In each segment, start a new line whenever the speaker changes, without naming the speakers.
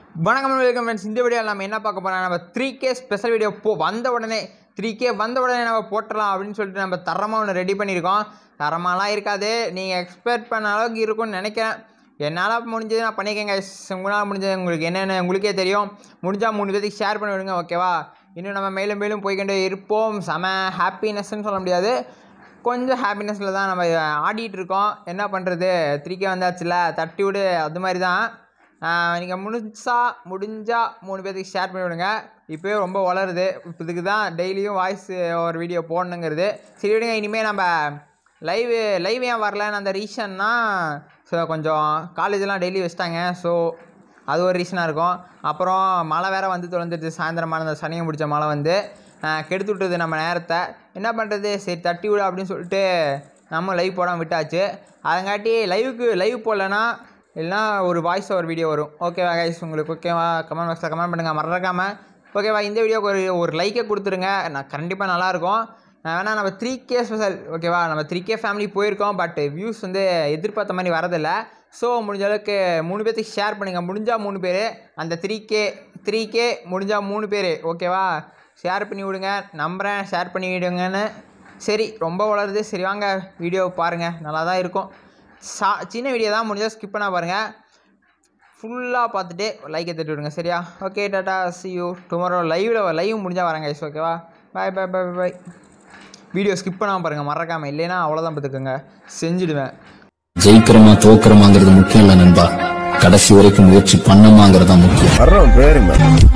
வணக்கம் welcome friends இந்த video நம்ம என்ன பார்க்க போறோம் நம்ம த்ரீ கே ஸ்பெஷல் வீடியோ போ வந்த உடனே த்ரீ கே வந்த உடனே நம்ம போட்டுடலாம் அப்படின்னு சொல்லிட்டு நம்ம தரமாக ஒன்று ரெடி பண்ணியிருக்கோம் தரமாலாம் இருக்காது நீங்கள் எக்ஸ்பெக்ட் பண்ண அளவுக்கு இருக்கும்னு நினைக்கிறேன் என்னால் முடிஞ்சது நான் பண்ணிக்கேங்க உங்களால் முடிஞ்சது உங்களுக்கு என்னென்ன உங்களுக்கே தெரியும் முடிஞ்சால் மூணு பேருக்கு ஷேர் பண்ணி விடுங்க ஓகேவா இன்னும் நம்ம மேலும் மேலும் போய்க்கொண்டே இருப்போம் செம ஹாப்பினஸ்ன்னு சொல்ல முடியாது கொஞ்சம் ஹாப்பினஸில் தான் நம்ம ஆடிட்டு இருக்கோம் என்ன பண்ணுறது த்ரீ கே வந்தாச்சுல தட்டி விடு அது மாதிரி தான் நீங்கள் முடிஞ்சா முடிஞ்சா மூணு பேர்த்துக்கு ஷேர் பண்ணி விடுங்க இப்போயே ரொம்ப வளருது இப்போ இதுக்கு தான் டெய்லியும் வாய்ஸ் ஒரு வீடியோ போடணுங்கிறது சரி விடுங்க இனிமேல் நம்ம லைவ் லைவ் ஏன் வரலன்னு அந்த ரீசன்னா ஸோ கொஞ்சம் காலேஜெலாம் டெய்லி வச்சிட்டாங்க ஸோ அது ஒரு ரீசனாக இருக்கும் அப்புறம் மழை வேறு வந்து தொலைஞ்சிருச்சு சாயந்தரமான அந்த சனியை பிடிச்ச மழை வந்து ஆஹ், கெடுத்து விட்டுது நம்ம நேரத்தை என்ன பண்ணுறது சரி தட்டி விடு அப்படின்னு சொல்லிட்டு நம்ம லைவ் போடாமல் விட்டாச்சு அதங்காட்டி லைவுக்கு லைவ் போடலன்னா இல்லைனா ஒரு வாய்ஸ் ஒரு வீடியோ வரும் ஓகேவா கைஸ் உங்களுக்கு ஓகேவா கமெண்ட் பாக்ஸில் கமெண்ட் பண்ணுங்கள் மறக்காமல் ஓகேவா இந்த வீடியோக்கு ஒரு ஒரு லைக்கை கொடுத்துருங்க நான் கண்டிப்பாக நல்லாயிருக்கும் வேணா நம்ம த்ரீ கே ஸ்பெஷல் ஓகேவா நம்ம த்ரீ கே ஃபேமிலி போயிருக்கோம் பட் வியூஸ் வந்து எதிர்பார்த்த மாதிரி வரதில்லை ஸோ முடிஞ்ச அளவுக்கு மூணு பேர்த்துக்கு ஷேர் பண்ணுங்கள் முடிஞ்சால் மூணு பேர் அந்த த்ரீ கே த்ரீ கே முடிஞ்சால் மூணு பேர் ஓகேவா ஷேர் பண்ணி விடுங்க நம்புகிறேன் ஷேர் பண்ணி விடுங்கன்னு சரி ரொம்ப வளருது சரி வாங்க வீடியோ பாருங்கள் நல்லா தான் இருக்கும் சா சின்ன வீடியோ தான் முடிஞ்சால் ஸ்கிப் பண்ணால் பாருங்கள் ஃபுல்லாக பார்த்துட்டு லைக்கை தட்டி விடுங்க சரியா ஓகே டாட்டா சி யூ டுமாரோ லைவில் லைவ் முடிஞ்சால் வரேன் கைஸ் ஓகேவா பாய் பாய் பாய் பாய் வீடியோ ஸ்கிப் பண்ணாமல் பாருங்கள் மறக்காமல் இல்லைன்னா அவ்வளோதான் பார்த்துக்கோங்க செஞ்சுடுவேன்
ஜெயிக்கிறோமா தோக்குறோமாங்கிறது முக்கியம் இல்ல நண்பா கடைசி வரைக்கும் முயற்சி பண்ணமாங்கிறது தான் முக்கியம்
வர்றோம் பேருங்க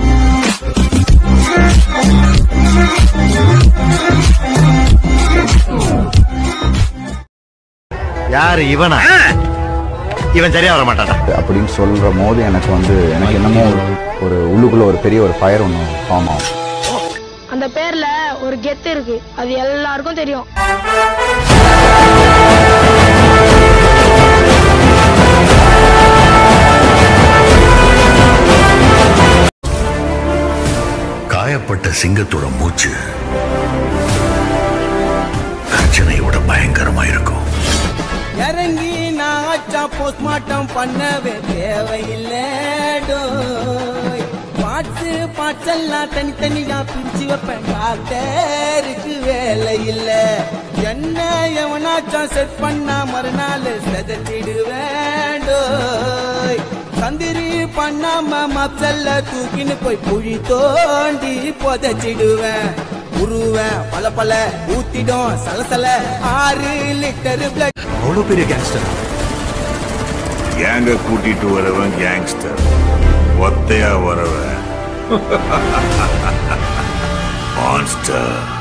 யாரு இவனா இவன் சரியா வர மாட்டானா
அப்படின்னு சொல்ற போது எனக்கு வந்து எனக்கு என்னமோ ஒரு- ஒரு உள்ளுக்குள்ள ஒரு பெரிய ஒரு ஃபயர் ஒன்று ஃபார்ம் ஆகும்
அந்த பேர்ல ஒரு கெத்து இருக்கு அது எல்லாருக்கும் தெரியும்
காயப்பட்ட சிங்கத்தோட மூச்சு பிரச்சனையோட பயங்கரமா இருக்கும்
இறங்கி நான் ஆச்சா போஸ்ட்மார்ட்டம் பண்ணவே தேவையில்லை டோய் பாட்ஸு பாட்ஸெல்லாம் தனித்தனியா பிரிச்சு வைப்பேன் டாக்டருக்கு வேலை இல்ல என்ன எவனாச்சும் செட் பண்ணா மறுநாள் செதச்சிடுவேன் டோய் சந்திரி பண்ணாம மப்சல்ல தூக்கின்னு போய் குழி தோண்டி புதைச்சிடுவேன் உருவேன் பல பல ஊத்திடும் சலசல ஆறு லிட்டர் பிளட்
அவ்வளவு பெரிய கேங்ஸ்டர்
கேங்க கூட்டிட்டு வரவன் கேங்ஸ்டர் ஒத்தையா வரவன் மான்ஸ்டர்